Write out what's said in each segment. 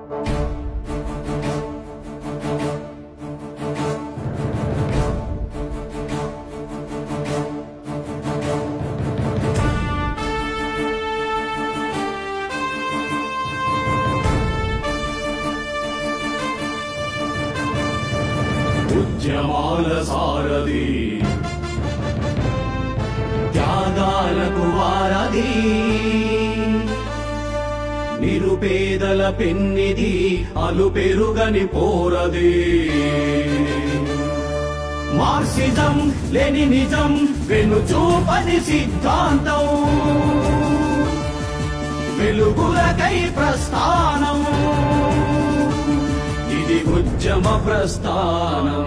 ఉద్యమాల సారథి త్యాగాలకు వారధి నిరుపేదల పెన్నిది అలు పెరుగని పోరది మార్క్సిజం లెనినిజం వెనుచూపని సిద్ధాంతం వెలుగులకై ప్రస్థానం ఇది ఉద్యమ ప్రస్థానం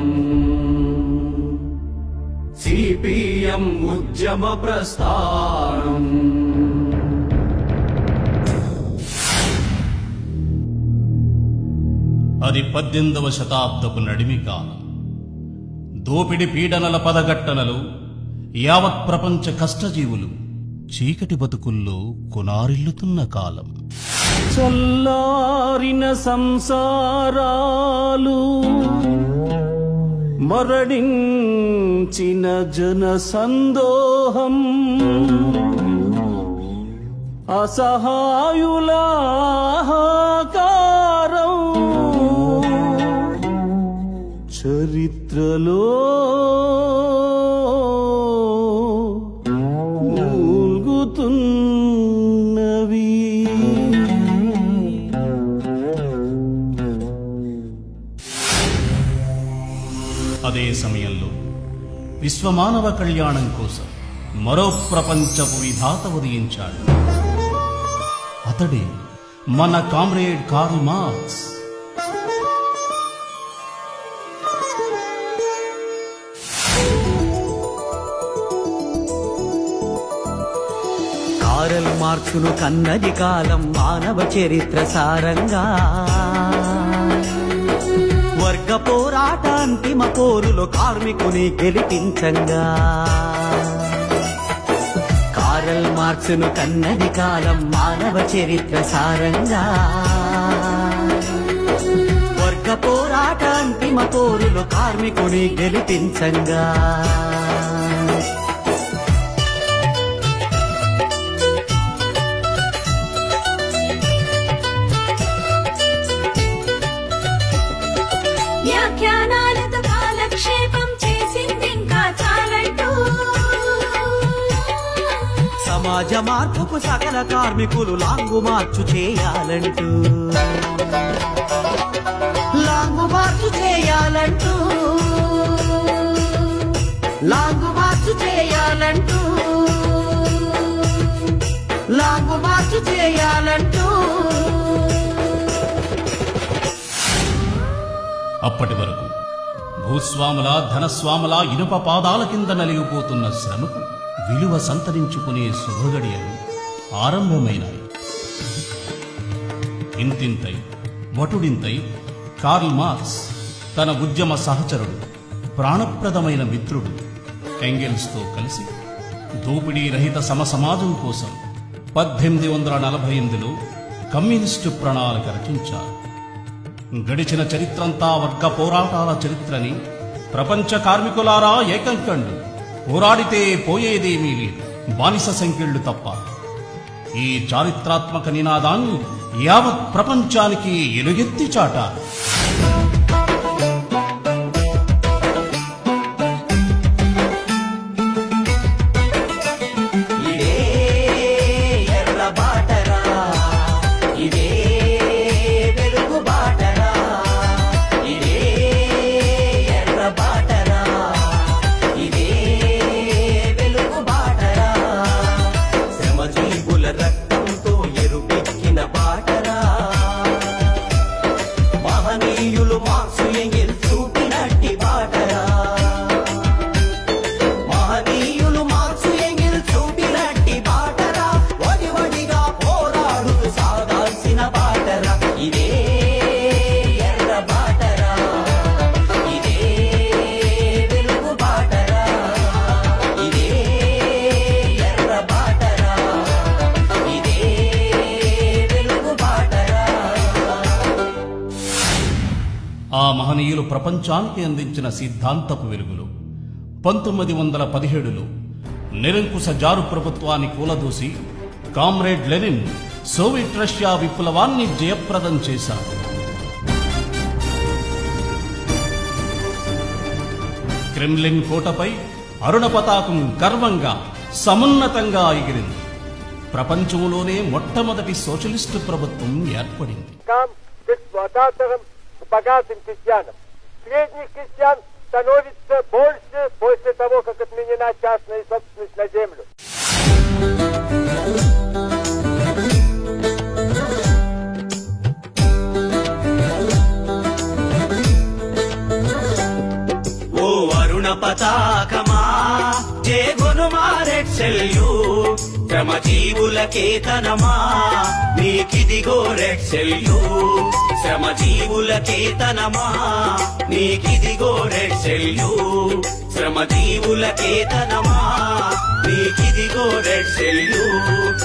సిపిఎం ఉద్యమ ప్రస్థానం అది పద్దెనిమిదవ శతాబ్దపు నడిమి కాలం దోపిడి పీడనల పదగట్టనలు యావత్ ప్రపంచ కష్టజీవులు చీకటి బతుకుల్లో కొనారిల్లుతున్న కాలం చల్లారిన సంసారాలు మరణించిన జన సందోహం అసహాయులాహాకారం చరిత్రలో మూల్గుతున్నవి అదే సమయంలో విశ్వమానవ కళ్యాణం కోసం మరో ప్రపంచపు విధాత ఉదయించాడు అతడే మన కామ్రేడ్ కార్ల్ మార్క్స్ కారల్ మార్క్సును కన్నది కాలం మానవ చరిత్ర సారంగా వర్గ పోరాట అంతిమ పోరులో కార్మికుని గెలిపించంగా కారల్ మార్క్సును కన్నది కాలం మానవ చరిత్ర సారంగా వర్గ పోరాట అంతిమ పోరులో కార్మికుని గెలిపించంగా వ్యాఖ్యానాలతో కాలక్షేపం చేసింది ఇంకా చాలంటూ సమాజ మార్పుకు సకల కార్మికులు లాంగు మార్చు చేయాలంటూ లాంగు మార్చు చేయాలంటూ లాంగు మార్చు చేయాలంటూ లాంగు మార్చు చేయాలంటూ అప్పటి వరకు భూస్వాముల ధనస్వాముల ఇనుప పాదాల కింద నలిగిపోతున్న శ్రమకు విలువ సంతరించుకునే శుభగడియలు ఆరంభమైనాయి ఇంతింతై వటుడింతై కార్ల్ మార్క్స్ తన ఉద్యమ సహచరుడు ప్రాణప్రదమైన మిత్రుడు ఎంగెల్స్తో కలిసి దోపిడీ రహిత సమసమాజం కోసం పద్దెనిమిది వందల నలభై ఎనిమిదిలో కమ్యూనిస్టు ప్రణాళిక రచించారు గడిచిన చరిత్రంతా వర్గ పోరాటాల చరిత్రని ప్రపంచ కార్మికులారా ఏకం కండు పోరాడితే పోయేదేమీ లేదు బానిస సంఖ్యళ్ళు తప్ప ఈ చారిత్రాత్మక నినాదాన్ని యావత్ ప్రపంచానికి ఎలుగెత్తి చాటారు ఇదే ఎర్ర బాటరా ఇదే వెలుగు బాటరా ఇదే ఎర్ర బాటరా ఇదే వెలుగు బాటరా శ్రమజీవుల రక్తంతో ఎరుపెక్కిన బాటరా మహనీయుల ఆ మహనీయులు ప్రపంచానికి అందించిన సిద్ధాంతపు వెలుగులు పంతొమ్మిది వందల పదిహేడులో నిరంకుశ జారు ప్రభుత్వాన్ని కూలదూసి కామ్రేడ్ లెనిన్ సోవియట్ రష్యా విప్లవాన్ని జయప్రదం చేశారు క్రెమ్లిన్ కోటపై అరుణ పతాకం గర్వంగా సమున్నతంగా ఎగిరింది ప్రపంచంలోనే మొట్టమొదటి సోషలిస్టు ప్రభుత్వం ఏర్పడింది Kam с эксплуататором, с богатым крестьяном. Средних крестьян становится больше после того, как отменена частная собственность на землю. ఓ అరుణ పతాకమా జేగును రెడ్ సెల్యూట్ శ్రమ జీవుల కేతనమా నీకిదిగో రెడ్ సెల్యూట్ శ్రమ జీవుల కేతనమా నీకిదిగో రెడ్ సెల్యూట్ శ్రమ జీవుల కేతనమా నీకిదిగో రెడ్ సెల్యూట్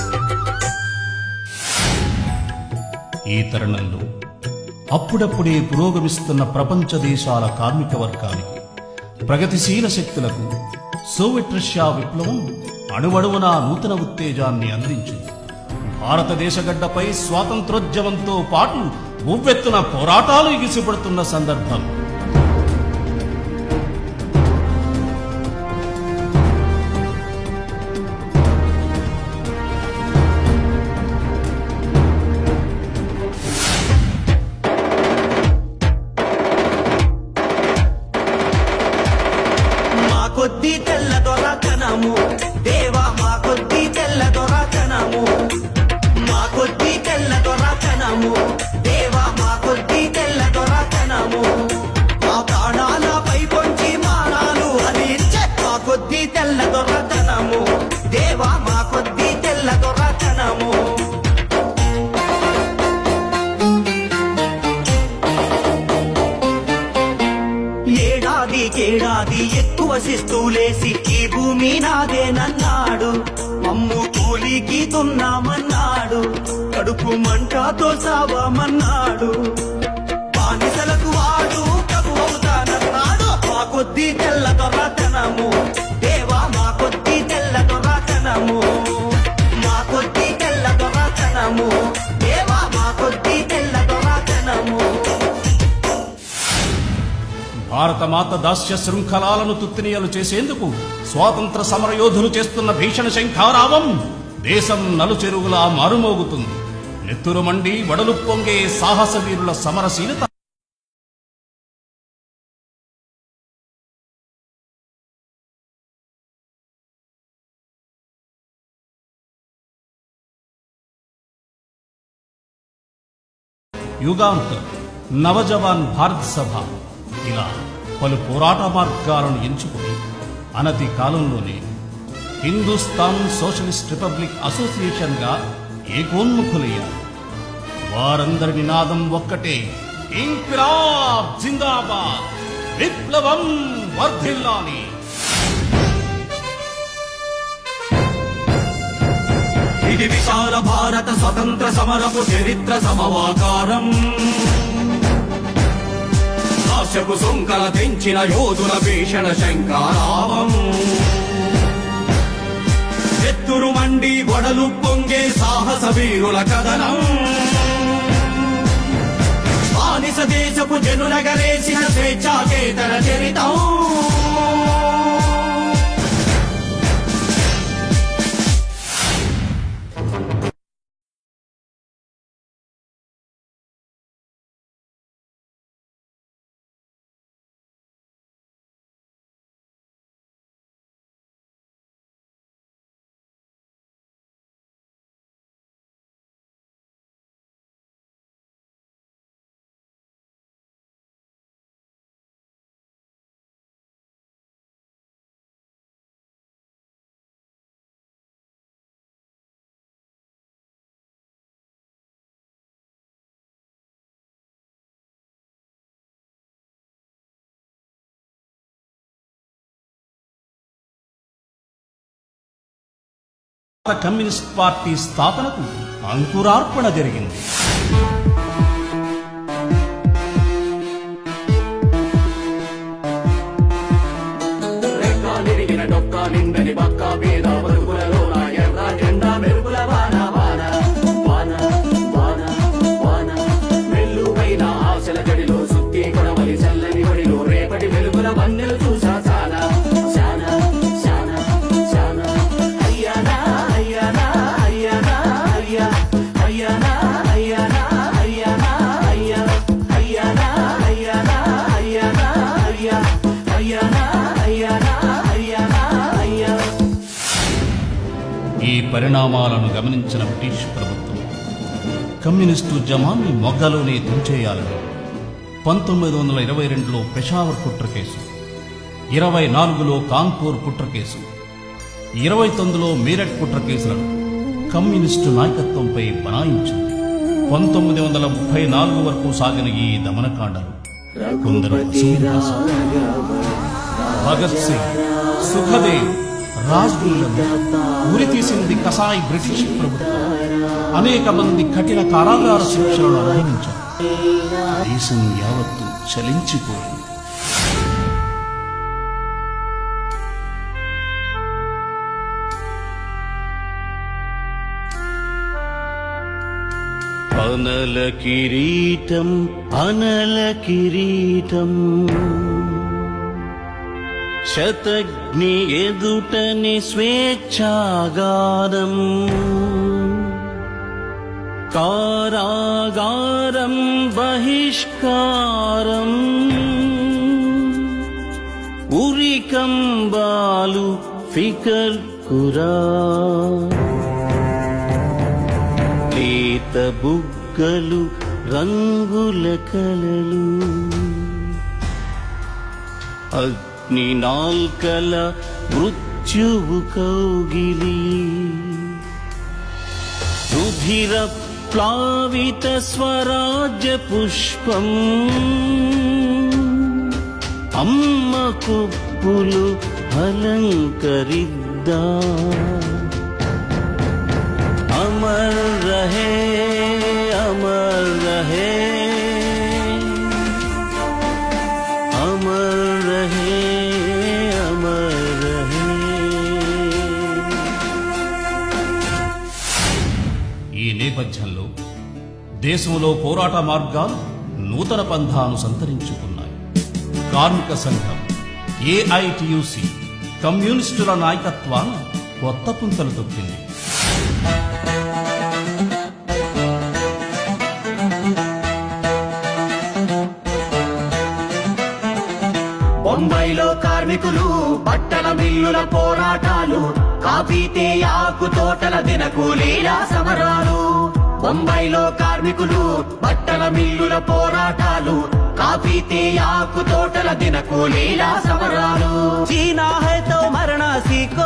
ఈ తరుణంలో అప్పుడప్పుడే పురోగమిస్తున్న ప్రపంచ దేశాల కార్మిక వర్గానికి ప్రగతిశీల శక్తులకు సోవియట్ రష్యా విప్లవం అణువణువున నూతన ఉత్తేజాన్ని అందించింది భారతదేశ గడ్డపై స్వాతంత్రోద్యమంతో పాటు ఉవ్వెత్తున పోరాటాలు ఎగిసిపడుతున్న సందర్భం మా కొద్ది తెల్ల దొరకనము దేవా మా కొద్ది తెల్ల దొరకనము మా కొద్ది తెల్ల దొరకనము దేవా మా కొద్ది తెల్ల దొరకనము మా ప్రాణాలపై పొంచి మానాలు అది ఇచ్చే మా కొద్ది తెల్ల దొరకనము దేవా మా కొద్ది తెల్ల దొరకనము ఏడాదికేడాది ఎక్కువ శిస్తులేసి ఈ భూమి నాదేనన్నాడు మమ్ము కూలికి తున్నామన్నాడు కడుపు మంటతో సావమన్నాడు బానిసలకు వాడు ప్రభు అవుతానన్నాడు మా కొద్ది తెల్ల దొరతనము దేవా మా కొద్ది తెల్ల దొరతనము మా కొద్ది తెల్ల దొరతనము దేవా మా కొద్ది తెల్ల దొరతనము భారత మాత దాస్య శృంఖలాలను తుత్తినియలు చేసేందుకు స్వాతంత్ర సమరయోధులు చేస్తున్న భీషణ శంఖారావం దేశం నలుచెరుగులా మారుమోగుతుంది నెత్తురు మండి వడలు పొంగే సాహస వీరుల సమరశీలత యుగాంత్ నవజవాన్ భారత్ సభ ఇలా పలు పోరాట మార్గాలను ఎంచుకుని అనతి కాలంలోనే హిందుస్థాన్ సోషలిస్ట్ రిపబ్లిక్ అసోసియేషన్గా ఏకోన్ముఖులయ్యారు వారందరి నినాదం ఒక్కటే ఇంక్విలాబ్ జిందాబాద్ విప్లవం వర్ధిల్లాలి ఇది విశాల భారత స్వతంత్ర సమరపు చరిత్ర సమవాకారం హాస్యపు సుంకల తెంచిన యోధుల భీషణ శంకారావం ఎత్తురు మండి గొడలు పొంగే సాహస వీరుల కథనం బానిస దేశపు జనులగరేసిన స్వేచ్ఛాకేతన చరితం భారత కమ్యూనిస్ట్ పార్టీ స్థాపనకు అంకురార్పణ జరిగింది పరిణామాలను గమనించిన బ్రిటిష్ ప్రభుత్వం కమ్యూనిస్టు జమాన్ని మొగ్గలోనే తుంచేయాలని పంతొమ్మిది వందల ఇరవై రెండులో పెషావర్ కుట్ర కేసు ఇరవై నాలుగులో కాన్పూర్ కుట్ర కేసు ఇరవై తొమ్మిదిలో మీరట్ కుట్ర కేసులను కమ్యూనిస్టు నాయకత్వంపై బనాయించింది పంతొమ్మిది వందల ముప్పై నాలుగు వరకు సాగిన ఈ దమనకాండలు కొందరు అసూయపరుస్తారు. భగత్ సింగ్ సుఖదేవ్ రాజ్గుల్లను ఉరి తీసింది కసాయి బ్రిటిష్ ప్రభుత్వం అనేక మంది కఠిన కారాగార శిక్షలను అనుభవించారు దేశం యావత్తు చలించిపోయింది అనల కిరీటం అనల కిరీటం శతగ్ని ఎదుటని స్వేచ్ఛాగారం కారాగారం బహిష్కారం ఉరికంబాలు ఫికర్ కురా లేత బుగ్గలు రంగుల కలలు అగ్ని నాల్కల మృత్యువు కౌగిలి రుధిర ప్లావిత స్వరాజ్య పుష్పం అమ్మ కుప్పులు అలంకరిద్దా अमर रहे अमर रहे अमर रहे अमर रहे ఈ నేపథ్యంలో దేశంలో పోరాట మార్గాలు నూతన పంథాను సంతరించుకున్నాయి కార్మిక సంఘం ఏఐటియుసి కమ్యూనిస్టుల నాయకత్వాన్ని కొత్త పుంతలు తొక్కింది బొంబాయిలో కార్మికులు బట్టల మిల్లుల పోరాటాలు కాఫీతే ఆకు తోటల దినకూలీల సమరాలు బొంబాయిలో కార్మికులు బట్టల మిల్లుల పోరాటాలు కాఫీతే ఆకు తోటల దినకూలీల సమరాలు చీనా హై తో మరణ సీకో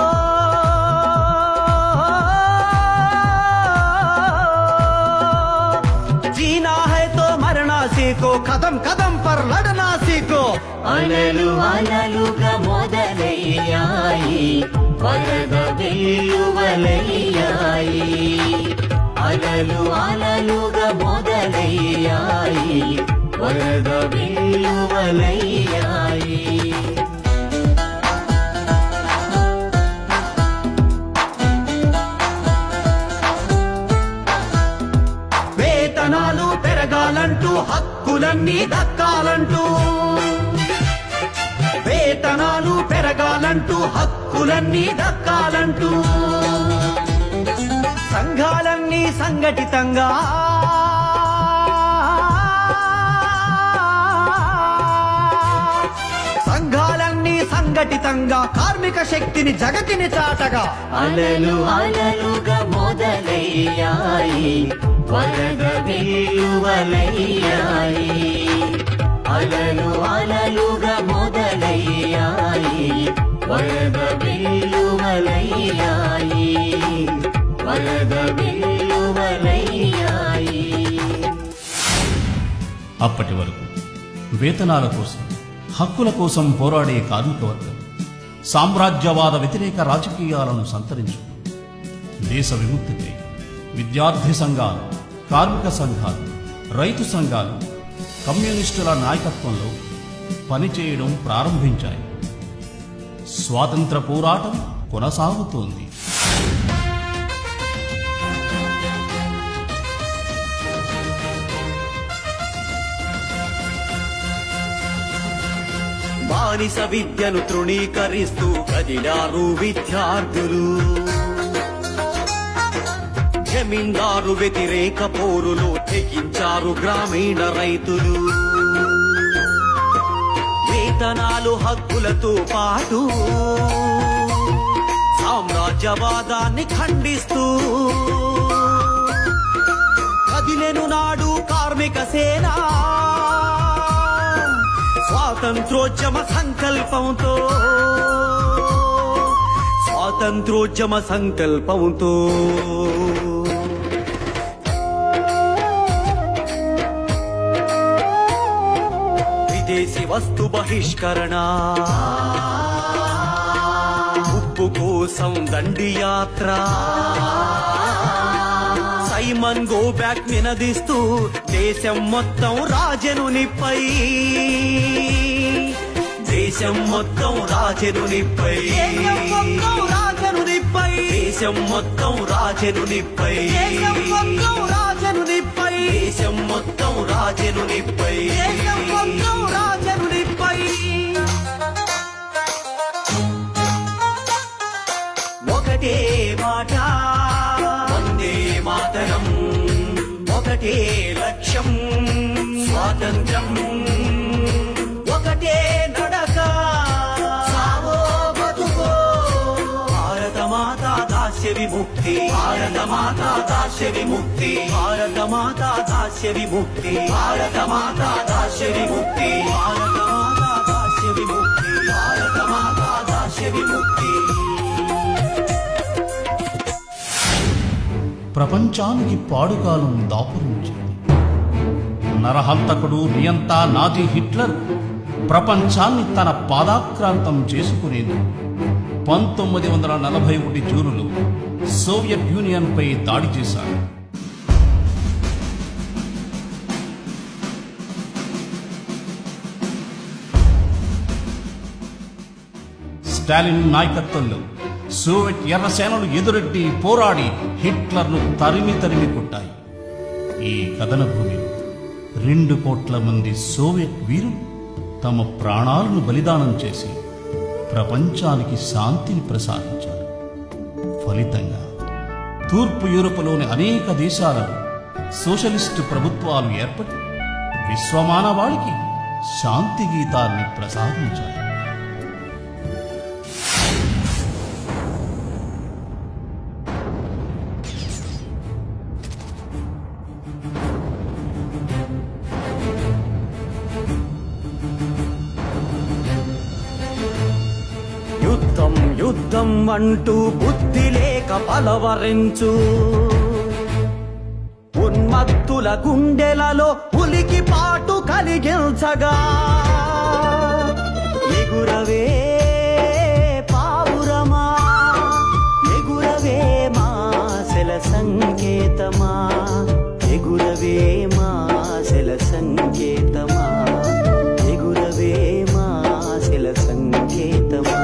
जीना है तो मरना सीखो कदम कदम पर लड़ना सीखो అలలు అలలుగా మొదలయ్యాయి వరద వెల్లువలయ్యాయి అలలు అలలుగా మొదలయ్యాయి వరద వెల్లువలయ్యాయి వేతనాలు పెరగాలంటూ హక్కులన్నీ దక్కాలంటూ వేతనాలు పెరగాలంటూ హక్కులన్నీ దక్కాలంటూ సంఘాలన్నీ సంఘటితంగా సంఘాలన్నీ సంఘటితంగా కార్మిక శక్తిని జగతిని చాటగా అలలు అలలుగా మొదలయ్యాయి వరద వెల్లువలయ్యాయి అలలు అలలుగా మొదలయ్యాయి వరద వెల్లువలయ్యాయి వరద వెల్లువలయ్యాయి అప్పటి వరకు వేతనాల కోసం హక్కుల కోసం పోరాడే కార్మిక వర్గం సామ్రాజ్యవాద వ్యతిరేక రాజకీయాలను సంతరించు దేశ విముక్తికై విద్యార్థి సంఘాలు కార్మిక సంఘాలు రైతు సంఘాలు కమ్యూనిస్టుల నాయకత్వంలో పనిచేయడం ప్రారంభించాయి స్వాతంత్ర పోరాటం కొనసాగుతోంది బానిస విద్యను తృణీకరిస్తూ కదిలారు విద్యార్థులు జమీందారు వ్యతిరేక పోరులు తెగించారు గ్రామీణ రైతులు వేతనాలు హక్కులతో పాటు సామ్రాజ్యవాదాన్ని ఖండిస్తూ కదిలెను నాడు కార్మిక సేన స్వాతంత్రోద్యమ సంకల్పంతో స్వాతంత్రోద్యమ సంకల్పంతో విదేశీ వస్తు బహిష్కరణ ఉప్పు కోసం దండి యాత్ర సైమన్ గో బ్యాక్ నినదిస్తూ దేశం మొత్తం రాజనునిపై దేశం మొత్తం రాజనునిపై రాజనునిపై దేశం మొత్తం రాజనునిపై దేశం మొత్తం రాజనునిపై దేశం మొత్తం రాజనునిపై దేశం మొత్తం రాజనునిపై ఒకటే మాట వందే మాతరం ఒకటే లక్ష్యం స్వాతంత్రం ఒకటే నడక సావో బతుకో భారత మాతా దాస్య విముక్తి భారత మాతా దాస్య విముక్తి భారత మాతా దాస్య విముక్తి భారత మాతా దాస్య విముక్తి భారత మాతా దాస్య విముక్తి భారత మాతా దాస్య విముక్తి ప్రపంచానికి పాడుకాలం దాపురించింది నరహంతకుడు నియంతా నాజీ హిట్లర్ ప్రపంచాన్ని తన పాదాక్రాంతం చేసుకునేందుకు పంతొమ్మిది వందల నలభై ఒకటి జూనులో సోవియట్ యూనియన్పై దాడి చేశాడు స్టాలిన్ నాయకత్వంలో సోవియట్ ఎర్ర సేనలు ఎదురెడ్డి పోరాడి హిట్లర్ను తరిమి తరిమి కొట్టాయి ఈ కథన భూమిలో రెండు కోట్ల మంది సోవియట్ వీరులు తమ ప్రాణాలను బలిదానం చేసి ప్రపంచానికి శాంతిని ప్రసాదించారు ఫలితంగా తూర్పు యూరప్లోని అనేక దేశాలలో సోషలిస్టు ప్రభుత్వాలు ఏర్పడి విశ్వమానవాళికి శాంతి గీతాన్ని ప్రసాదించారు యుద్ధం యుద్ధం అంటూ బుద్ధి లేక పలవరించు ఉన్మత్తుల గుండెలలో ఉలికి పాటు కలిగించగా ఎగురవే పావురమా ఎగురవే మాసెల సంకేతమా ఎగురవే మాసెల సంకేతమా ఎగురవే మాసెల సంకేతమా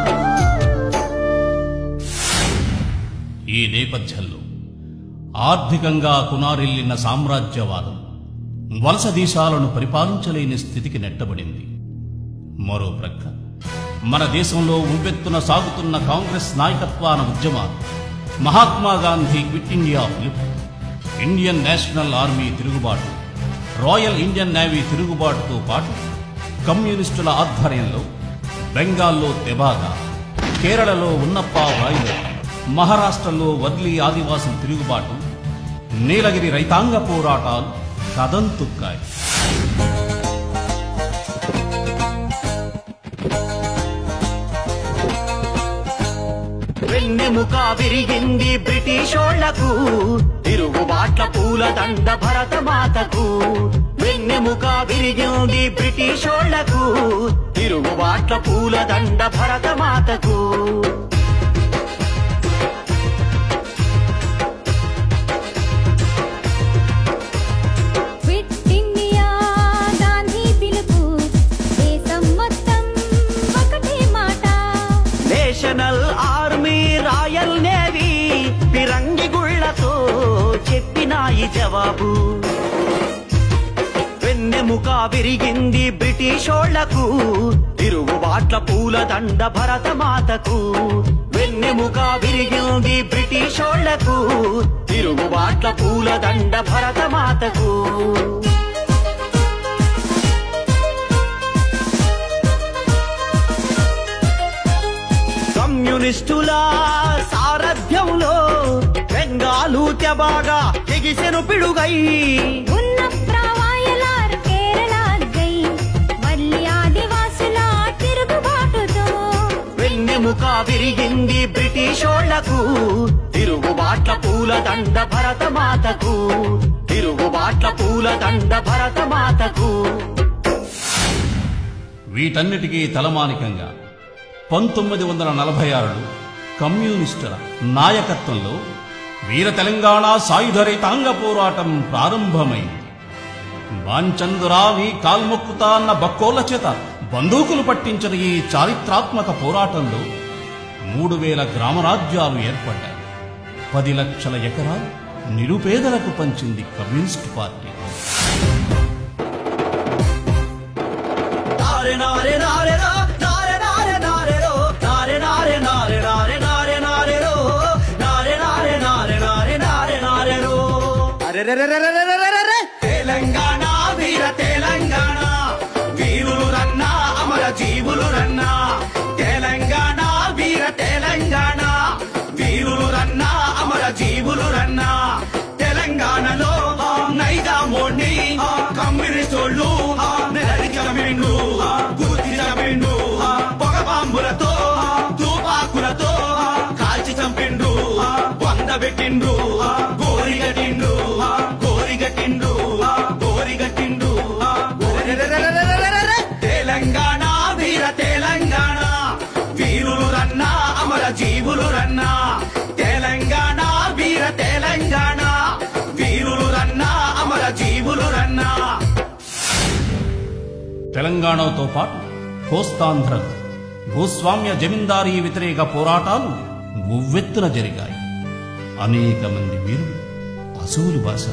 ఈ నేపథ్యంలో ఆర్థికంగా కునారిల్లిన సామ్రాజ్యవాదం వలస దేశాలను పరిపాలించలేని స్థితికి నెట్టబడింది మరో ప్రక్క మన దేశంలో ఉవ్వెత్తున సాగుతున్న కాంగ్రెస్ నాయకత్వాన ఉద్యమాలు మహాత్మా గాంధీ క్విట్ ఇండియా పిలుపు ఇండియన్ నేషనల్ ఆర్మీ తిరుగుబాటు రాయల్ ఇండియన్ నేవీ తిరుగుబాటుతో పాటు కమ్యూనిస్టుల ఆధ్వర్యంలో బెంగాల్లో తెబాగా కేరళలో ఉన్నప్ప రాయిలో మహారాష్ట్రలో వద్లీ ఆదివాసుల తిరుగుబాటు నీలగిరి రైతాంగ పోరాటాలు కథం తొక్కాయి వెన్నెముక విరిగింది బ్రిటిషోళ్లకు తిరుగుబాట్ల పూల దండ భరత మాతకు వెన్నెముక విరిగింది బ్రిటిషోళ్లకు తిరుగుబాట్ల పూల దండ భరత మాతకు క్విట్ ఇండియా గాంధీ పిలుపు దేశం మొత్తం ఒకటే మాట నేషనల్ ఆర్మీ రాయల్ నేవీ పిరంగి గుళ్లతో చెప్పినాయి జవాబు వెన్నెముక విరిగింది బ్రిటిషోళ్లకు తిరుగుబాట్ల పూల దండ భరత మాతకు వెన్నెముక విరిగింది బ్రిటిషోళ్లకు తిరుగుబాట్ల పూల దండ భరత మాతకు కమ్యూనిస్టుల సా బాగా ఎగిసెను పిడుగై ఉన్న ప్రవాయలార్ కేరళగై మళ్ళీ ఆదివాసుల తిరుగుబాటుతో వెన్నెముక విరిగింది బ్రిటిషోళ్లకు తిరుగుబాట్ల పూల దండ భరతమాతకు తిరుగుబాట్ల పూల దండ భరతమాతకు వీటన్నిటికీ తలమానికంగా పంతొమ్మిది వందల నలభై ఆరులో కమ్యూనిస్టుల నాయకత్వంలో వీర తెలంగాణ సాయుధ రైతాంగ పోరాటం ప్రారంభమైంది బాంచందురా నీ కాల్మొక్కుతా అన్న బక్కోళ్ల చేత బందూకులు పట్టించిన ఈ చారిత్రాత్మక పోరాటంలో మూడు వేల గ్రామరాజ్యాలు ఏర్పడ్డాయి పది లక్షల ఎకరాలు నిరుపేదలకు పంచింది కమ్యూనిస్ట్ పార్టీ నారె నారె నారె రా, నారె నారె నారె రో, నారె నారె నారె నారె నారె నారె రో, నారె నారె నారె నారె నారె నారె రో. తెలంగాణ వీర తెలంగాణ వీరులు రన్నా అమర జీవులు రన్నా తెలంగాణ వీర తెలంగాణ వీరులు రన్నా అమర జీవులు రన్నా తెలంగాణలో నైజా మోడ్ని కమ్యూనిస్టోళ్ళు నిరడిచమిండు గుర్తించమిండు పొగ బాంబులతో తుపాకులతో కాల్చి చంపిండు వంద పెట్టిండు గోరిగట్టిండు గోరిగట్టిండు గోరిగట్టిండు తెలంగాణ వీర తెలంగాణ వీరులు రన్నా అమర జీవులు రన్నా తెలంగాణ వీర తెలంగాణ వీరులు రన్నా అమర జీవులు రన్నా తెలంగాణతో పాటు కోస్తాంధ్ర భూస్వామ్య జమీందారీ వ్యతిరేక పోరాటాలు ఉవ్వెత్తున జరిగాయి అనేక మంది వీరులు అసూలు భాష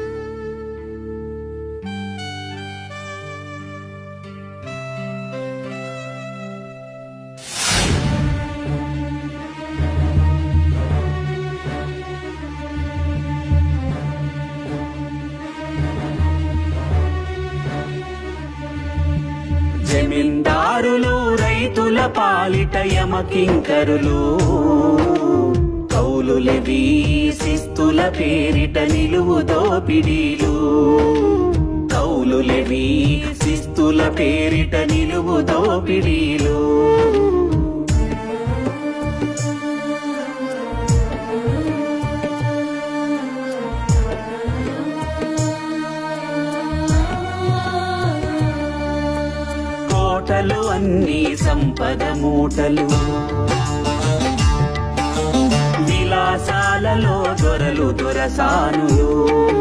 జమీందారులు రైతుల పాలిట యమకింకరులు కౌలులెవి శిస్తుల పేరిట నిలువు దోపిడీలు కౌలులెవి శిస్తుల పేరిట నిలువు దోపిడీలు కోటలు అన్ని సంపద మూటలు విలాసాలలో దొరలు దొరసానులు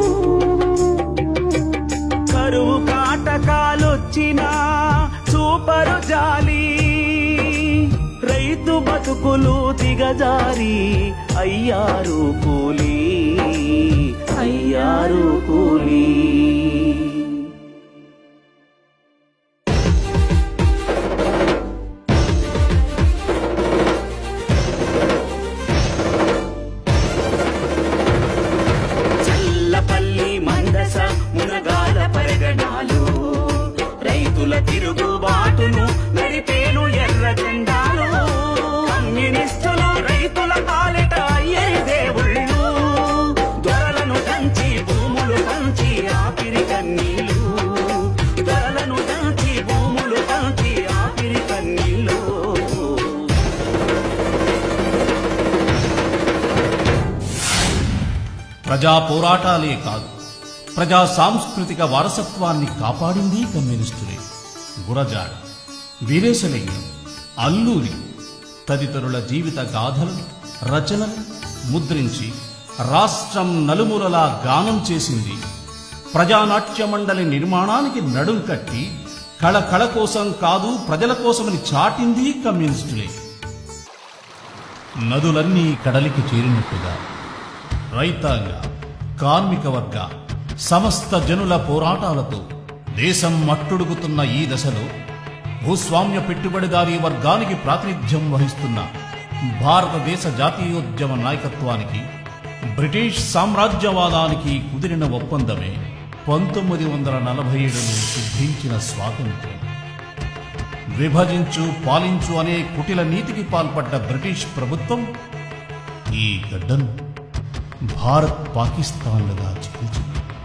కరువు కాటకాలొచ్చినా చూపరు జాలి రైతు బతుకులు దిగజారి అయ్యారు కూలి అయ్యారు కూలి చల్లపల్లి మందస మునగాల పరిగణాలు రైతుల తిరుగుబాటును నడిపేను ఎర్ర జెండాలు కమ్యూనిస్టులు రైతుల పాలిట అయ్యే దేవుళ్ళు దొరలను దంచి భూములు పంచి ఆపిరి కన్నీళ్ళు దొరలను దంచి భూములు పంచి ఆపిరి కన్నీళ్ళు ప్రజా పోరాటాలే కాదు ప్రజా సాంస్కృతిక వారసత్వాన్ని కాపాడింది కమ్యూనిస్టులే గురజాడ వీరేశలింగం అల్లూరి తదితరుల జీవిత గాథలను రచనలు ముద్రించి రాష్ట్రం నలుమూలలా గానం చేసింది ప్రజానాట్య మండలి నిర్మాణానికి నడుం కట్టి కళ కళ కోసం కాదు ప్రజల కోసమని చాటింది కమ్యూనిస్టులే నదులన్నీ కడలికి చేరినట్టుగా రైతాంగ కార్మిక వర్గ సమస్త జనుల పోరాటాలతో దేశం మట్టుడుగుతున్న ఈ దశలో భూస్వామ్య పెట్టుబడిదారీ వర్గానికి ప్రాతినిధ్యం వహిస్తున్న భారతదేశ జాతీయోద్యమ నాయకత్వానికి బ్రిటిష్ సామ్రాజ్యవాదానికి కుదిరిన ఒప్పందమే పంతొమ్మిది వందల నలభై ఏడులో సిద్ధించిన స్వాతంత్ర్యం విభజించు పాలించు అనే కుటిల నీతికి పాల్పడ్డ బ్రిటిష్ ప్రభుత్వం ఈ గడ్డను భారత్ పాకిస్తాన్లుగా చీల్చింది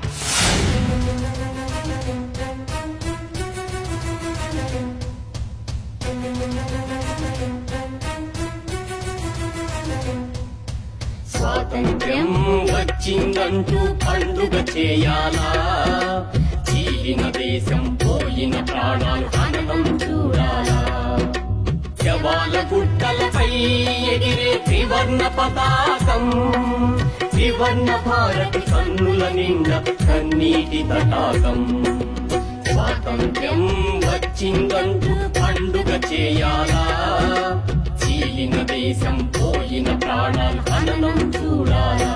స్వాతంత్ర్యం వచ్చిందంటూ పండుగ చేయాలా చీలిన దేశం పోయిన ప్రాణాలు హననం చూడాలా శవాల గుట్టలపై ఎగిరే త్రివర్ణ పతాకం త్రివర్ణ భారత కన్నుల నిండా కన్నీటి తటాకం స్వాతంత్ర్యం వచ్చిందంటూ పండుగ చేయాలా చీలిన దేశం పోయిన ప్రాణాలు హననం చూడాలా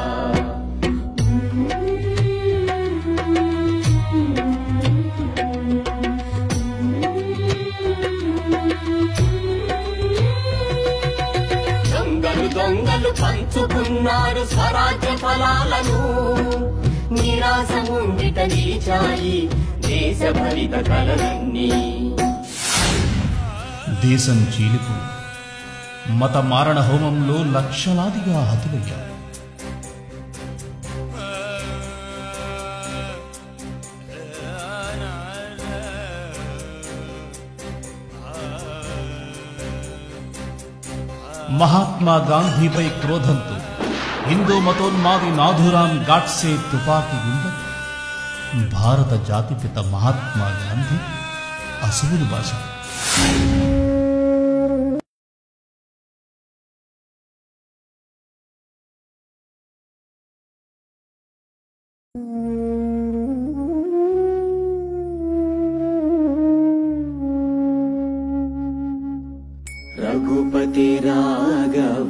దొంగలు దొంగలు పంచుకున్నారు స్వరాజ్య ఫలాలను నిరాశ ముంగిట నీచాయి దేశ భరిత కలలన్నీ దేశం చీలిపు మత మారణ హోమంలో లక్షలాదిగా హతులయ్యారు మహాత్మా గాంధీపై క్రోధంతో హిందూ మతోన్మాది నాథురాం గాడ్సే తుపాకీ గుండె భారత జాతిపిత మహాత్మా గాంధీ అసువులు భాష रघुपति राघव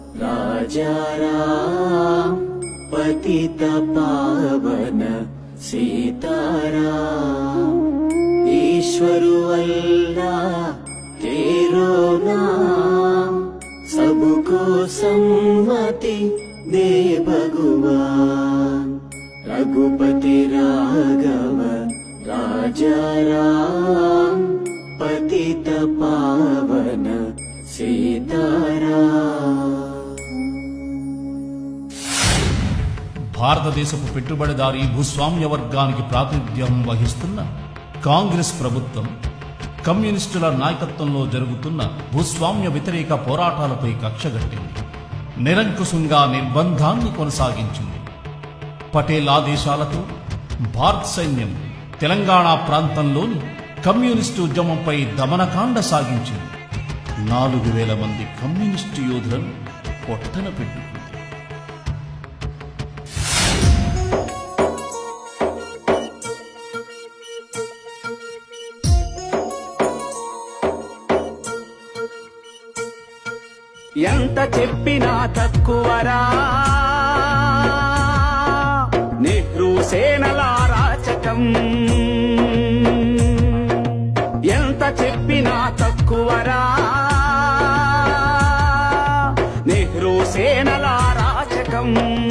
राजाराम पतित पावन सीताराम ईश्वर अल्लाह तेरो नाम सबको सम्मति दे भगवान रघुपति राघव राजाराम पतित पावन सीताराम భారతదేశపు పెట్టుబడిదారీ భూస్వామ్య వర్గానికి ప్రాతినిధ్యం వహిస్తున్న కాంగ్రెస్ ప్రభుత్వం కమ్యూనిస్టుల నాయకత్వంలో జరుగుతున్న భూస్వామ్య వ్యతిరేక పోరాటాలపై కక్షగట్టింది నిరంకుశంగా నిర్బంధాన్ని కొనసాగించింది పటేల్ ఆదేశాలతో భారత్ సైన్యం తెలంగాణ ప్రాంతంలోని కమ్యూనిస్టు ఉద్యమంపై దమనకాండ సాగించింది నాలుగు వేల మంది కమ్యూనిస్టు యోధులను పొట్టన పెట్టుకుంది ఎంత చెప్పినా తక్కువరా నెహ్రూ సేనల రాచకం ఎంత చెప్పినా తక్కువరా నెహ్రూ సేనల రాచకం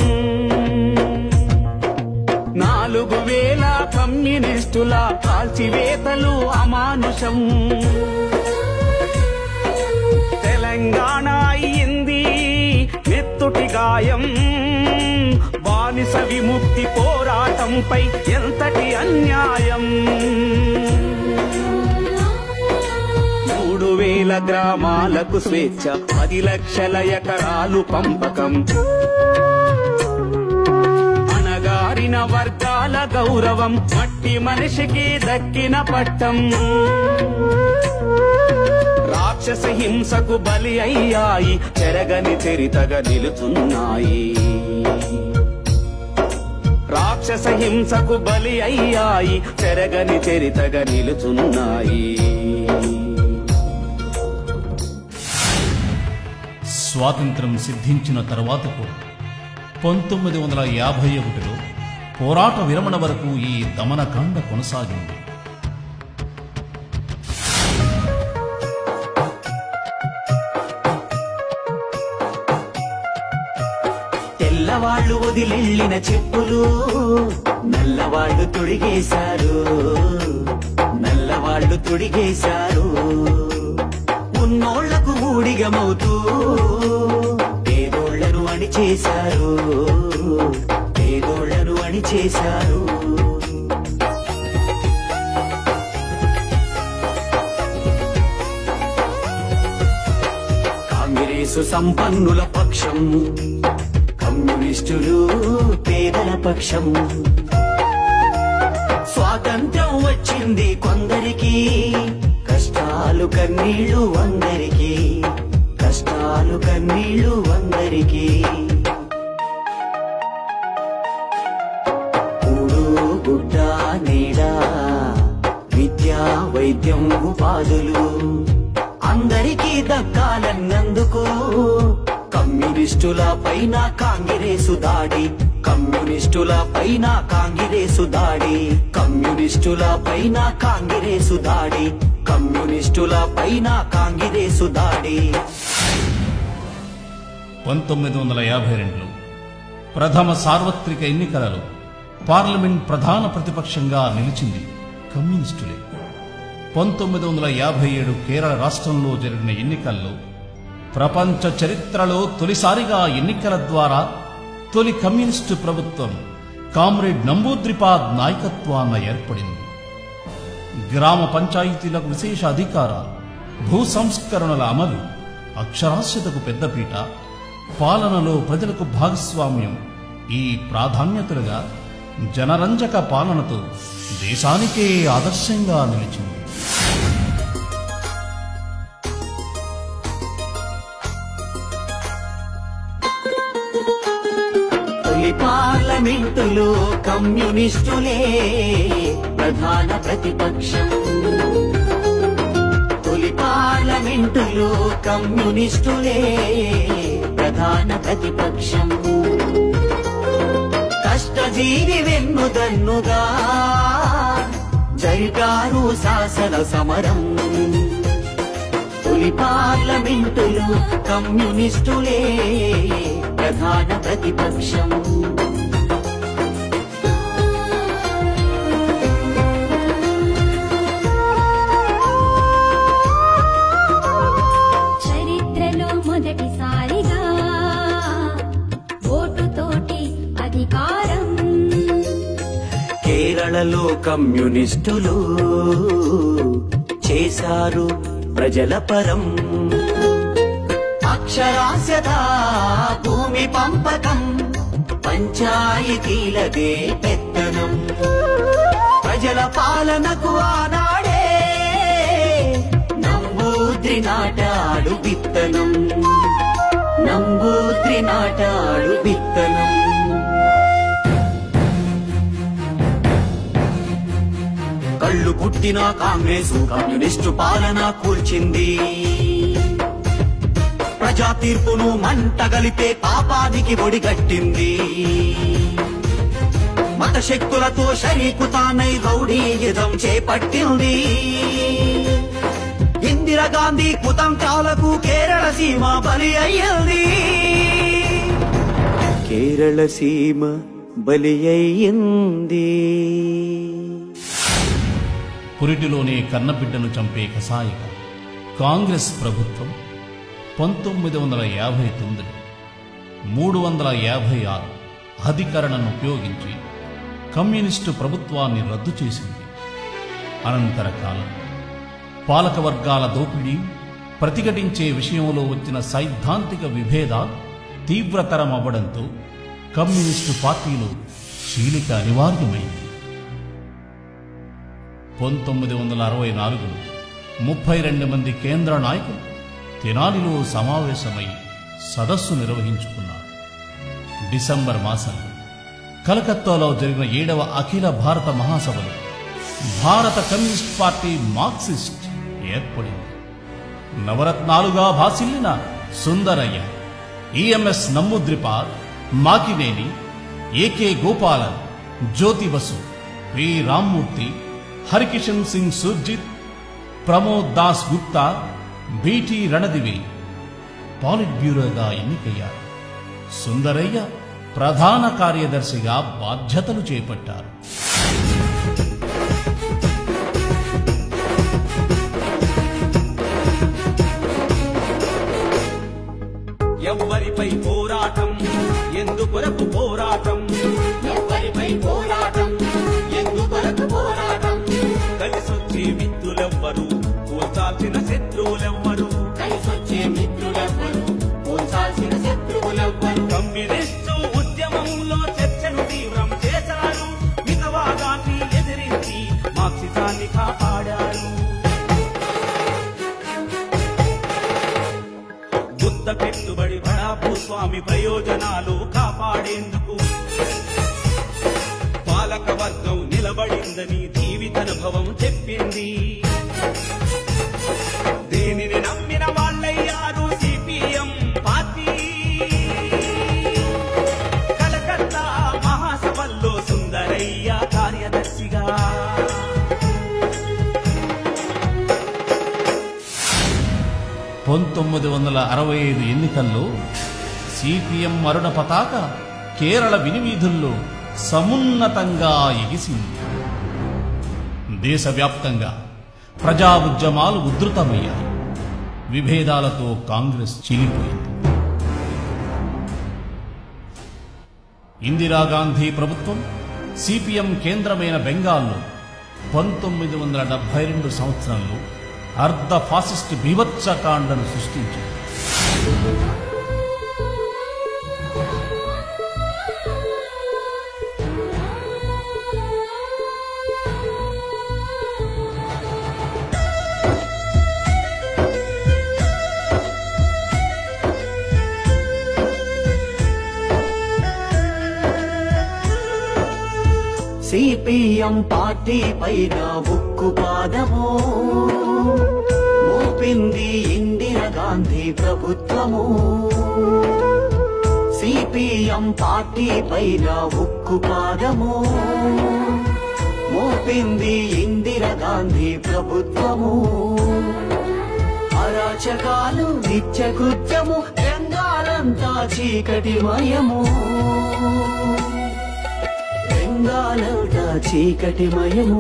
నాలుగు వేల కమ్యూనిస్టుల కాల్చివేతలు అమానుషం తెలంగాణ అయింది నెత్తుటి గాయం బానిస విముక్తి పోరాటంపై ఎంతటి అన్యాయం మూడు వేల గ్రామాలకు స్వేచ్ఛ పది లక్షల ఎకరాలు పంపకం అణగారిన వర్గాల గౌరవం మట్టి మనిషికి దక్కిన పట్టం రాక్షస హింసకు బలి అయ్యాయి చెరగని చరితగా నిలుచున్నాయి రాక్షస హింసకు బలి అయ్యాయి చెరగని చరితగా నిలుచున్నాయి స్వాతంత్రం సిద్ధించిన తర్వాతకు పంతొమ్మిది వందల యాభై ఒకటిలో పోరాట విరమణ వరకు ఈ దమనకాండ కొనసాగింది తెల్లవాళ్ళు వదిలెళ్ళిన చెప్పులు నల్లవాళ్ళు తొడిగేశారు నల్లవాళ్ళు తొడిగేశారు ఉన్నోళ్లకు ఊడిగమవుతూ పేదోళ్లను అణిచేశారు చేశారు కాంగ్రెసు సంపన్నుల పక్షం కమ్యూనిస్టులు పేదల పక్షం స్వాతంత్రం వచ్చింది కొందరికి కష్టాలు కన్నీళ్లు అందరికి కష్టాలు కన్నీళ్లు అందరికి కూడు గుడ్డ నీడ విద్యా వైద్యం ఉపాధులు అందరికీ దక్కాలన్నందుకు కమ్యూనిస్టుల పైన కాంగ్రెసు దాడి కమ్యూనిస్టుల పైన కాంగ్రెసు దాడి కమ్యూనిస్టుల పైన కాంగ్రెసు దాడి కమ్యూనిస్టుల పైన కాంగ్రెసు దాడి పంతొమ్మిది వందల యాభై రెండులో ప్రథమ సార్వత్రిక ఎన్నికలలో పార్లమెంట్ ప్రధాన ప్రతిపక్షంగా నిలిచింది కమ్యూనిస్టులే పంతొమ్మిది వందల యాభై ఏడు కేరళ రాష్ట్రంలో జరిగిన ఎన్నికల్లో ప్రపంచ చరిత్రలో తొలిసారిగా ఎన్నికల ద్వారా తొలి కమ్యూనిస్టు ప్రభుత్వం కామ్రేడ్ నంబూద్రిపాద్ నాయకత్వాన ఏర్పడింది గ్రామ పంచాయతీలకు విశేష అధికారాలు భూ సంస్కరణల అమలు అక్షరాస్యతకు పెద్దపీట పాలనలో ప్రజలకు భాగస్వామ్యం ఈ ప్రాధాన్యతలుగా జనరంజక పాలనతో దేశానికే ఆదర్శంగా నిలిచింది తొలి పార్లమెంటులో కమ్యూనిస్టులే ప్రధాన ప్రతిపక్షం తొలి పార్లమెంటులో కమ్యూనిస్టులే ప్రధాన ప్రతిపక్షం కష్టజీవి వెన్నుదన్నుగా జరిపారు శాసన సమరం తొలి పార్లమెంటులు కమ్యూనిస్టులే ప్రధాన ప్రతిపక్షం చరిత్రలో మొదటిసారిగా ఓటుతోటి అధికారం కేరళలో కమ్యూనిస్టులు చేశారు ప్రజల పరం అక్షరాస్యత భూమి పంపకం పంచాయతీలదే పెత్తనం ప్రజల పాలనకు ఆనాడే నంబూద్రి నాటాడు విత్తనం నంబూద్రి నాటాడు విత్తనం కళ్ళు పుట్టిన కాంగ్రెస్ కమ్యూనిస్టు పాలన కూల్చింది ప్రజా తీర్పును మంటగలిపే పాపానికి ఒడిగట్టింది మత శక్తులతో షరీకు తానై రౌడీయుధం చేపట్టింది ఇందిరాగాంధీ కుతంత్రాలకు కేరళ సీమ బలి అయ్యింది కేరళ సీమ బలి అయ్యింది పురిటిలోనే కన్నబిడ్డను చంపే కసాయిక కాంగ్రెస్ ప్రభుత్వం పంతొమ్మిది వందల యాభై తొమ్మిదిలో మూడు వందల యాభై ఆరు అధికరణను ఉపయోగించి కమ్యూనిస్టు ప్రభుత్వాన్ని రద్దు చేసింది అనంతర కాలం పాలక వర్గాల దోపిడీ ప్రతిఘటించే విషయంలో వచ్చిన సైద్ధాంతిక విభేదాలు తీవ్రతరం అవ్వడంతో కమ్యూనిస్టు పార్టీలో చీలిక అనివార్యమైంది పంతొమ్మిది వందల అరవై నాలుగులో ముప్పై రెండు మంది కేంద్ర నాయకులు తెనాలిలో సమావేశమై సదస్సు నిర్వహించుకున్నారు డిసెంబర్ మాసంలో కలకత్తాలో జరిగిన ఏడవ అఖిల భారత మహాసభలో భారత కమ్యూనిస్ట్ పార్టీ మార్క్సిస్ట్ ఏర్పడింది నవరత్నాలుగా భాసిల్లిన Sundarayya EMS Namboodiripad Makineni AK Gopalan Jyoti Basu P Rammurthy Harkishan Singh Surjeet Pramod Das Gupta BT Ranadive polit బ్యూరోగా ఎన్నికయ్యారు సుందరయ్య ప్రధాన కార్యదర్శిగా బాధ్యతలు చేపట్టారు ఎవ్వరిపై పోరాటం ఎందుకొరకు పోరాటం ఎవ్వరిపై పోరాటం కలిసొచ్చే మిత్రులెవ్వరు కూల్చాల్సిన శత్రువులెవ్వరు కలిసొచ్చే మిత్రులెవ్వరు పోల్చాల్సిన శత్రువులెవ్వరు కమ్యూనిస్టు ఉద్యమంలో చర్చను తీవ్రం చేశారు మితవాదాన్ని ఎదిరించి మార్క్సిజాన్ని కాపాడారు బుద్ధ పెట్టుబడి బడా భూస్వామి ప్రయోజనాలు కాపాడేందుకు పాలక వర్గం నిలబడిందని జీవితానుభవం చెప్పింది దీనిని నమ్మిన వాళ్ళయ్యారు సిపిఎం పార్టీ కలకత్తా మహాసభల్లో సుందరయ్య కార్యదర్శిగా పంతొమ్మిది వందల అరవై ఐదు ఎన్నికల్లో సిపిఎం మరుణ పతాక కేరళ వినివీధుల్లో సమున్నతంగా ఎగిసింది దేశవ్యాప్తంగా ప్రజా ఉద్యమాలు ఉధృతమయ్యాయి విభేదాలతో కాంగ్రెస్ చీలిపోయింది ఇందిరాగాంధీ ప్రభుత్వం సిపిఎం కేంద్రమైన బెంగాల్లో పంతొమ్మిది వందల డెబ్బై రెండు సంవత్సరంలో అర్ధ ఫాసిస్ట్ బీభత్సకాండను సృష్టించింది సిపిఎం పార్టీ పైన ఉక్కు పాదము మోపింది ఇందిరా గాంధీ ప్రభుత్వము సిపిఎం పార్టీ పైన ఉక్కు పాదము మోపింది ఇందిరా గాంధీ ప్రభుత్వము అరాచకాలు నిత్య కృత్యము రంగాలంతా చీకటిమయము బెంగాలంతా చీకటిమయము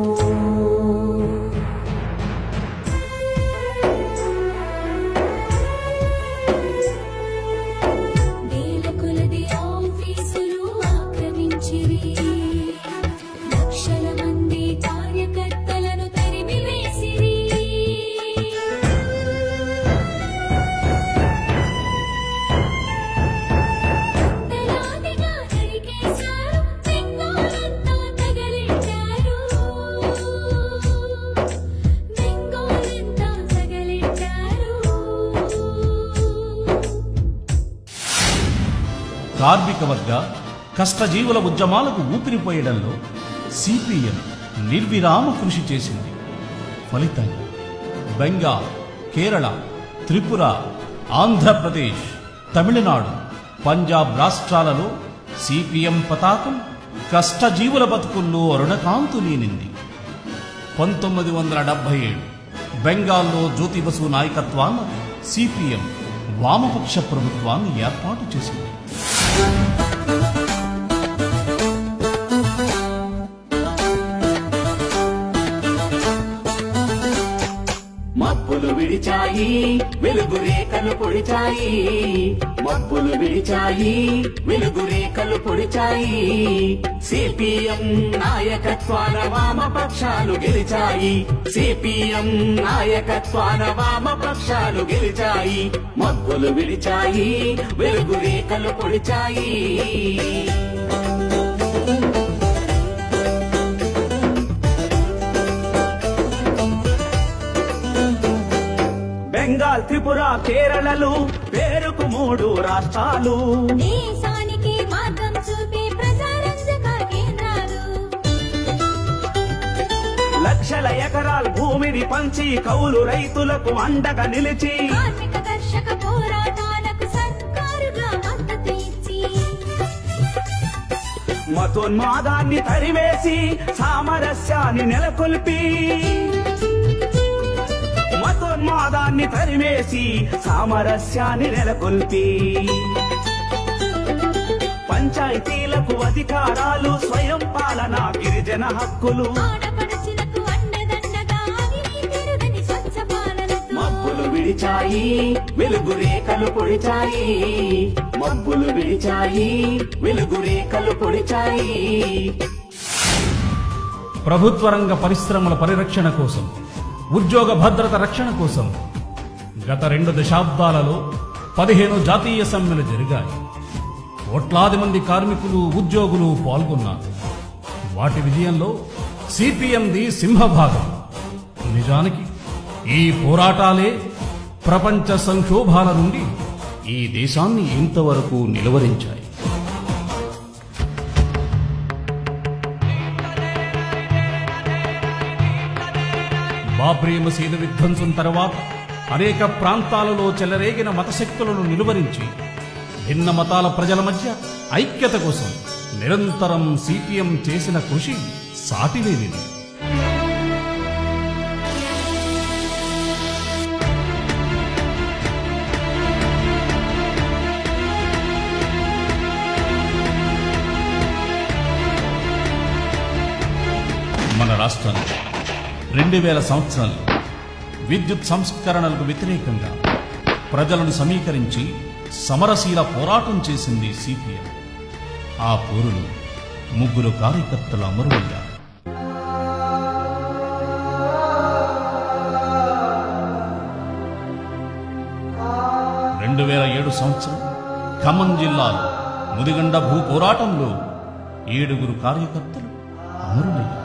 వేల కొలది ఆఫీసులు ఆక్రమించిరి లక్షల మంది కార్యకర్తలను తరిమివేసిరి తలాదిగా నరికేశారు బెంగాలంతా తగలెట్టారు బెంగాలంతా తగలెట్టారు కార్మిక వర్గ కష్టజీవుల ఉద్యమాలకు ఊపిరిపోయడంలో సిపిఎం నిర్విరామ కృషి చేసింది ఫలితంగా బెంగాల్ కేరళ త్రిపుర ఆంధ్రప్రదేశ్ తమిళనాడు పంజాబ్ రాష్ట్రాలలో సిపిఎం పతాకం కష్టజీవుల బతుకుల్లో అరుణకాంతులీనింది పంతొమ్మిది వందల డెబ్బై ఏడు బెంగాల్లో జ్యోతి బసు నాయకత్వాన సిపిఎం వామపక్ష ప్రభుత్వాన్ని ఏర్పాటు చేసింది మబ్బులు విడిచాయి వెలుగు రేఖలు పొడిచాయి మబ్బులు విడిచాయి వెలుగు రేఖలు పొడిచాయి సిపిఎం నాయకత్వాన వామపక్షాలు గెలిచాయి సిపిఎం నాయకత్వాన వామపక్షాలు గెలిచాయి మబ్బులు విడిచాయి వెలుగు రేఖలు పొడిచాయి బెంగాల్ త్రిపుర కేరళలు పేరుకు మూడు రాష్ట్రాలు దేశానికి మార్గం చూపే ప్రజారంజక కేంద్రాలు లక్షల ఎకరాల భూమిని పంచి కౌలు రైతులకు అండగా నిలిచి కార్మిక కర్షక పోరాటాలకు సర్కారుగా మద్దతు ఇచ్చి మతోన్మాదాన్ని తరివేసి సామరస్యాన్ని నెలకొల్పి మతోన్మాదాన్ని తరివేసి సామరస్యాన్ని నెలకొల్పి పంచాయతీలకు అధికారాలు స్వయం పాలన గిరిజన హక్కులు ఆడపడుచులకు అండదండగా అవినీతిరుగని స్వచ్ఛ పాలనతో మబ్బులు విడిచాయి వెలుగు రేఖలు పొడిచాయి మబ్బులు విడిచాయి వెలుగు రేఖలు పొడిచాయి ప్రభుత్వ రంగ పరిశ్రమల పరిరక్షణ కోసం ఉద్యోగ భద్రత రక్షణ కోసం గత రెండు దశాబ్దాలలో పదిహేను జాతీయ సమ్మెలు జరిగాయి కోట్లాది మంది కార్మికులు ఉద్యోగులు పాల్గొన్నారు వాటి విజయంలో సిపిఎంది సింహభాగం నిజానికి ఈ పోరాటాలే ప్రపంచ సంక్షోభాల నుండి ఈ దేశాన్ని ఇంతవరకు నిలువరించాయి బాబ్రీ మసీదు విధ్వంసం తర్వాత అనేక ప్రాంతాలలో చెలరేగిన మతశక్తులను నిలువరించి భిన్న మతాల ప్రజల మధ్య ఐక్యత కోసం నిరంతరం సిపిఎం చేసిన కృషి సాటిలేనిది మన రాష్ట్రంలో రెండు వేల సంవత్సరాలు విద్యుత్ సంస్కరణలకు వ్యతిరేకంగా ప్రజలను సమీకరించి సమరశీల పోరాటం చేసింది సిపిఎం ఆ పోరులో ముగ్గురు కార్యకర్తలు అమరులయ్యారు రెండు వేల ఏడు సంవత్సరం ఖమ్మం జిల్లాలో ముదిగండ భూ పోరాటంలో ఏడుగురు కార్యకర్తలు అమరులయ్యారు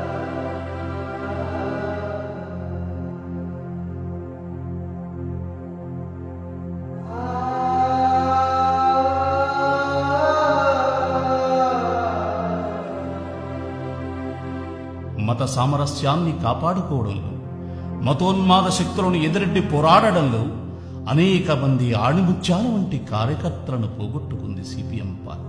మత సామరస్యాన్ని కాపాడుకోవడంలో మతోన్మాద శక్తులను ఎదురెడ్డి పోరాడడంలో అనేక మంది ఆణిముత్యాల వంటి కార్యకర్తలను పోగొట్టుకుంది సిపిఎం పార్టీ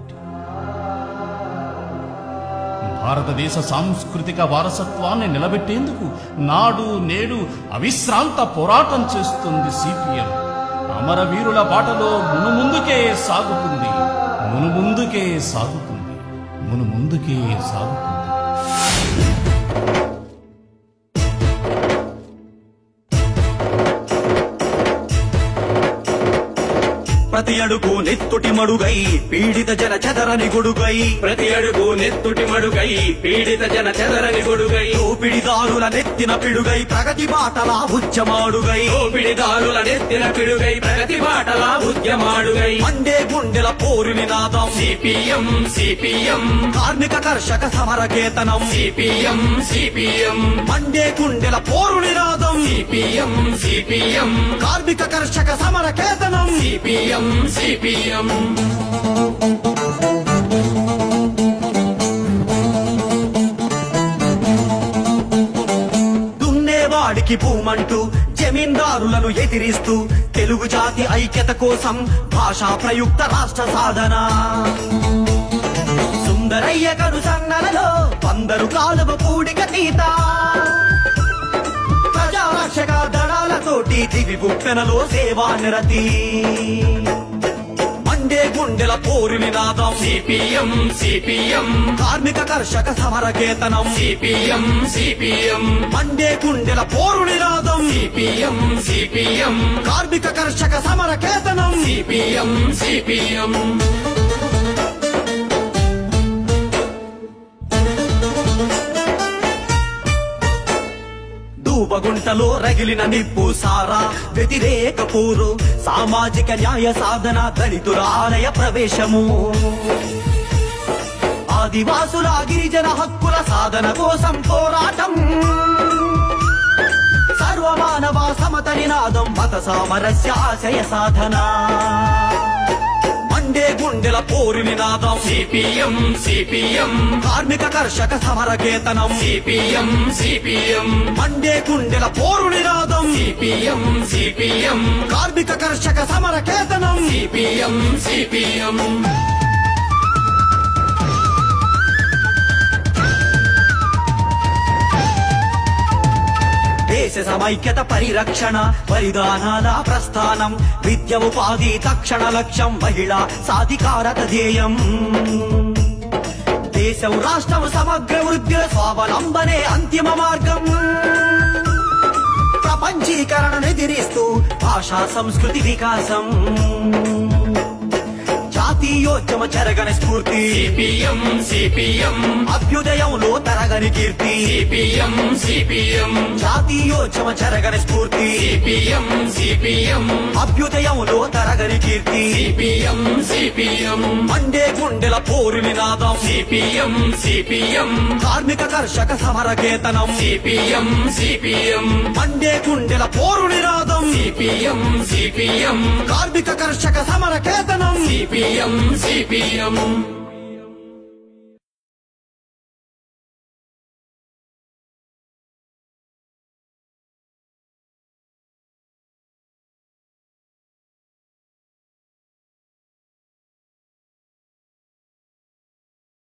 భారతదేశ సాంస్కృతిక వారసత్వాన్ని నిలబెట్టేందుకు నాడు నేడు అవిశ్రాంత పోరాటం చేస్తుంది సిపిఎం అమరవీరుల బాటలో మునుముందుకే సాగుతుంది మునుముందుకే సాగుతుంది మునుముందుకే సాగుతుంది ప్రతి అడుగు నెత్తుటి మడుగై పీడిత జన చెదరని గొడుగై ప్రతి అడుగు నెత్తుటి మడుగై పీడిత జన చెదరని గొడుగై దోపిడిదారుల నెత్తిన పిడుగై ప్రగతి బాటలా ఉద్యమాడుగై దోపిడిదారుల నెత్తిన పిడుగై ప్రగతి బాటలా ఉద్యమాడుగై మండే గుండెల పోరు నినాదం సిపిఎం సిపిఎం కార్మిక కర్షక సమర కేతనం సిపిఎం సిపిఎం మండే గుండెల పోరు నినాదం సిపిఎం సిపిఎం కార్మిక కర్షక సమర కేతనం సిపిఎం సిపిఎం దున్నేవాడికి భూమంటూ జమీందారులను ఎదిరిస్తూ తెలుగు జాతి ఐక్యత కోసం భాషా ప్రయుక్త రాష్ట్ర సాధన సుందరయ్య కను సన్నలలో పందరు కాలువ పూడిక తీత ప్రజారక్షక దళాలతోటి దివి బుక్కెనలో సేవా నిరతి మండే గుండెల పోరు నినాదం సిపిఎం సిపిఎం కార్మిక కర్షక సమర కేతనం సిపిఎం సిపిఎం మండే గుండెల పోరు నినాదం సిపిఎం సిపిఎం కార్మిక కర్షక సమర కేతనం సిపిఎం సిపిఎం దూబగుంటలో రగిలిన నిప్పు సారా వ్యతిరేక పోరు సామాజిక న్యాయ సాధన దళితుల ఆలయ ప్రవేశము ఆదివాసుల గిరిజన హక్కుల సాధన కోసం పోరాటం సర్వమానవ సమత నినాదం మత సామరస్య ఆశయ సాధన మండే గుండెల పోరు నినాదం సిపిఎం సిపిఎం కార్మిక కర్షక సమర కేతనం సిపిఎం సిపిఎం మండే గుండెల పోరు నినాదం సిపిఎం సిపిఎం కార్మిక కర్షక సమర కేతనం సిపిఎం సిపిఎం దేశ సమైక్యత పరిరక్షణ బలిదానాల ప్రస్థానం విద్య ఉపాధి తక్షణ లక్ష్యం మహిళా సాధికారత ధ్యేయం దేశం రాష్ట్రం సమగ్ర వృద్ధి స్వావలంబనే అంతిమ మార్గం ప్రపంచీకరణను ఎదిరిస్తూ భాషా సంస్కృతి వికాసం జాతీయోద్యమ చెరగని స్ఫూర్తి సిపిఎం సిపిఎం అభ్యుదయంలో తరగని కీర్తి సిపిఎం సిపిఎం జాతీయో విమోచమ చెరగని స్ఫూర్తి సిపిఎం సిపిఎం అభ్యుదయంలో తరగని కీర్తి సిపిఎం సిపిఎం మండే గుండెల పోరు నినాదం సిపిఎం సిపిఎం కార్మిక కర్షక సమర కేతనం సిపిఎం సిపిఎం మండే గుండెల పోరు నినాదం సిపిఎం సిపిఎం కార్మిక కర్షక సమర కేతనం సిపిఎం సిపిఎం